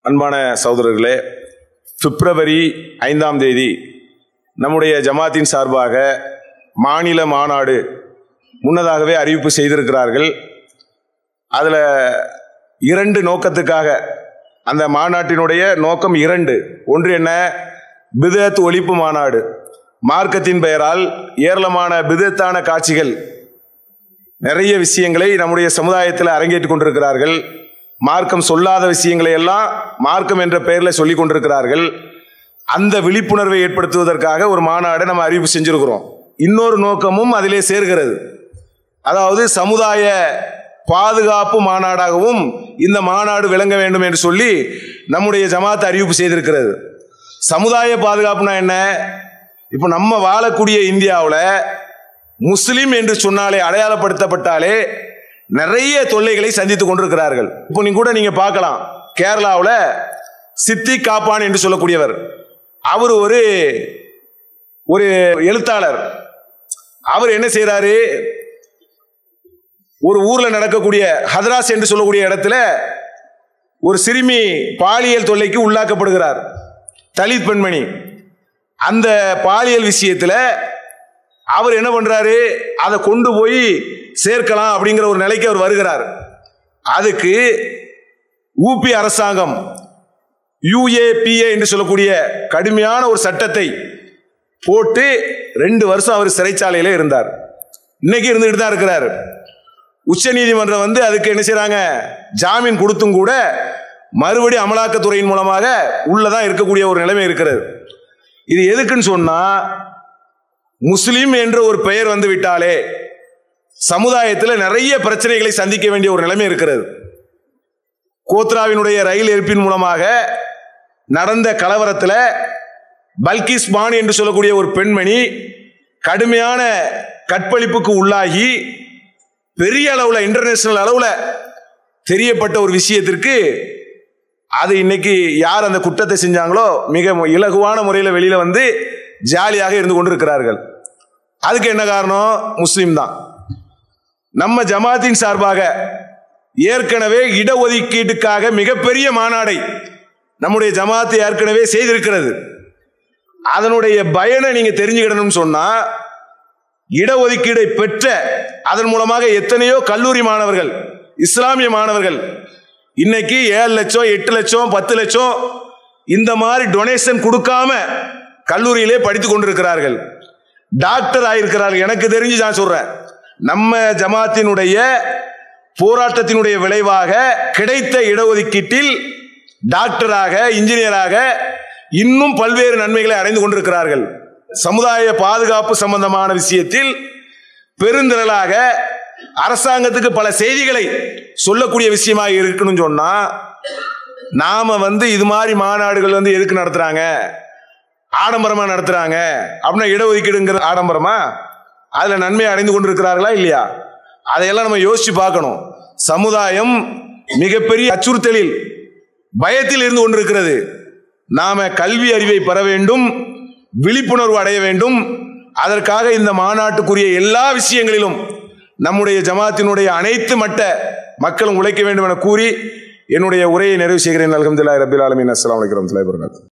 அன்பான சகோதரர்களே பிப்ரவரி ஐந்தாம் தேதி நம்முடைய ஜமாத்தின் சார்பாக மாநில மாநாடு முன்னதாகவே அறிவிப்பு செய்திருக்கிறார்கள் அதில் இரண்டு நோக்கத்துக்காக அந்த மாநாட்டினுடைய நோக்கம் இரண்டு ஒன்று என்ன பிதத் ஒழிப்பு மாநாடு மார்க்கத்தின் பெயரால் ஏராளமான பிதத்தான காட்சிகள் நிறைய விஷயங்களை நம்முடைய சமுதாயத்தில் அரங்கேற்றிக் கொண்டிருக்கிறார்கள் மார்க்கம் சொல்லாத விஷயங்களை எல்லாம் மார்க்கம் என்ற பெயரில் சொல்லிக் கொண்டிருக்கிறார்கள் அந்த விழிப்புணர்வை ஏற்படுத்துவதற்காக ஒரு மாநாடு நம்ம அறிவிப்பு செஞ்சிருக்கிறோம் இன்னொரு நோக்கமும் அதிலே சேர்கிறது அதாவது சமுதாய பாதுகாப்பு மாநாடாகவும் இந்த மாநாடு விளங்க வேண்டும் என்று சொல்லி நம்முடைய ஜமாத் அறிவிப்பு செய்திருக்கிறது சமுதாய பாதுகாப்புனா என்ன இப்போ நம்ம வாழக்கூடிய இந்தியாவில் முஸ்லிம் என்று சொன்னாலே அடையாளப்படுத்தப்பட்டாலே நிறைய தொல்லைகளை சந்தித்துக் கொண்டிருக்கிறார்கள் இப்போ நீங்க கூட நீங்க பார்க்கலாம் கேரளாவில் சித்தி காப்பான் என்று சொல்லக்கூடியவர் அவர் ஒரு ஒரு எழுத்தாளர் அவர் என்ன செய்யறாரு ஒரு ஊர்ல நடக்கக்கூடிய ஹதராஸ் என்று சொல்லக்கூடிய இடத்துல ஒரு சிறுமி பாலியல் தொல்லைக்கு உள்ளாக்கப்படுகிறார் தலித் பெண்மணி அந்த பாலியல் விஷயத்துல அவர் என்ன பண்றாரு அதை கொண்டு போய் சேர்க்கலாம் அப்படிங்கிற ஒரு நிலைக்கு அவர் வருகிறார் அதுக்கு ஊபி அரசாங்கம் யுஏபிஏ என்று சொல்லக்கூடிய கடுமையான ஒரு சட்டத்தை போட்டு ரெண்டு வருஷம் அவர் சிறைச்சாலையில இருந்தார் இன்னைக்கு இருந்துகிட்டு தான் இருக்கிறார் உச்ச நீதிமன்றம் வந்து அதுக்கு என்ன செய்றாங்க ஜாமீன் கொடுத்தும் கூட மறுபடி அமலாக்கத்துறையின் மூலமாக உள்ளதான் இருக்கக்கூடிய ஒரு நிலைமை இருக்கிறது இது எதுக்குன்னு சொன்னா முஸ்லிம் என்ற ஒரு பெயர் வந்து விட்டாலே சமுதாயத்தில் நிறைய பிரச்சனைகளை சந்திக்க வேண்டிய ஒரு நிலைமை இருக்கிறது கோத்ராவினுடைய ரயில் எரிப்பின் மூலமாக நடந்த கலவரத்தில் பல்கிஸ் பான் என்று சொல்லக்கூடிய ஒரு பெண்மணி கடுமையான கற்பழிப்புக்கு உள்ளாகி பெரிய அளவில் இன்டர்நேஷனல் அளவில் தெரியப்பட்ட ஒரு விஷயத்திற்கு அது இன்னைக்கு யார் அந்த குற்றத்தை செஞ்சாங்களோ மிக இலகுவான முறையில் வெளியில வந்து ஜாலியாக இருந்து கொண்டிருக்கிறார்கள் அதுக்கு என்ன காரணம் முஸ்லீம் தான் நம்ம ஜமாத்தின் சார்பாக ஏற்கனவே இடஒதுக்கீட்டுக்காக மிகப்பெரிய மாநாடை நம்முடைய ஜமாத்து ஏற்கனவே செய்திருக்கிறது அதனுடைய பயனை நீங்க தெரிஞ்சுக்கிடணும்னு சொன்னா இடஒதுக்கீடை பெற்ற அதன் மூலமாக எத்தனையோ கல்லூரி மாணவர்கள் இஸ்லாமிய மாணவர்கள் இன்னைக்கு ஏழு லட்சம் எட்டு லட்சம் பத்து லட்சம் இந்த மாதிரி டொனேஷன் கொடுக்காம கல்லூரியிலே படித்துக் கொண்டிருக்கிறார்கள் டாக்டர் ஆயிருக்கிறார்கள் எனக்கு தெரிஞ்சு நான் சொல்றேன் நம்ம ஜமாத்தினுடைய போராட்டத்தினுடைய விளைவாக கிடைத்த இடஒதுக்கீட்டில் டாக்டராக இன்ஜினியராக இன்னும் பல்வேறு நன்மைகளை அடைந்து கொண்டிருக்கிறார்கள் சமுதாய பாதுகாப்பு சம்பந்தமான விஷயத்தில் பெருந்திரளாக அரசாங்கத்துக்கு பல செய்திகளை சொல்லக்கூடிய விஷயமாக இருக்கணும்னு சொன்னா நாம வந்து இது மாதிரி மாநாடுகள் வந்து எதுக்கு நடத்துறாங்க ஆடம்பரமா நடத்துறாங்க அப்படின்னா இடஒதுக்கீடுங்கிற ஆடம்பரமா அதுல நன்மை அடைந்து கொண்டிருக்கிறார்களா இல்லையா அதையெல்லாம் நம்ம யோசிச்சு பார்க்கணும் சமுதாயம் மிகப்பெரிய அச்சுறுத்தலில் பயத்தில் இருந்து கொண்டிருக்கிறது நாம கல்வி அறிவை பெற வேண்டும் விழிப்புணர்வு அடைய வேண்டும் அதற்காக இந்த மாநாட்டுக்குரிய எல்லா விஷயங்களிலும் நம்முடைய ஜமாத்தினுடைய அனைத்து மட்ட மக்களும் உழைக்க வேண்டும் என கூறி என்னுடைய உரையை நிறைவு செய்கிறேன் அலமதுல்லா ரபில் ஆலமின் அஸ்லாம் வலைக்கம் வரமத்துல்லாஹி வரகாத்து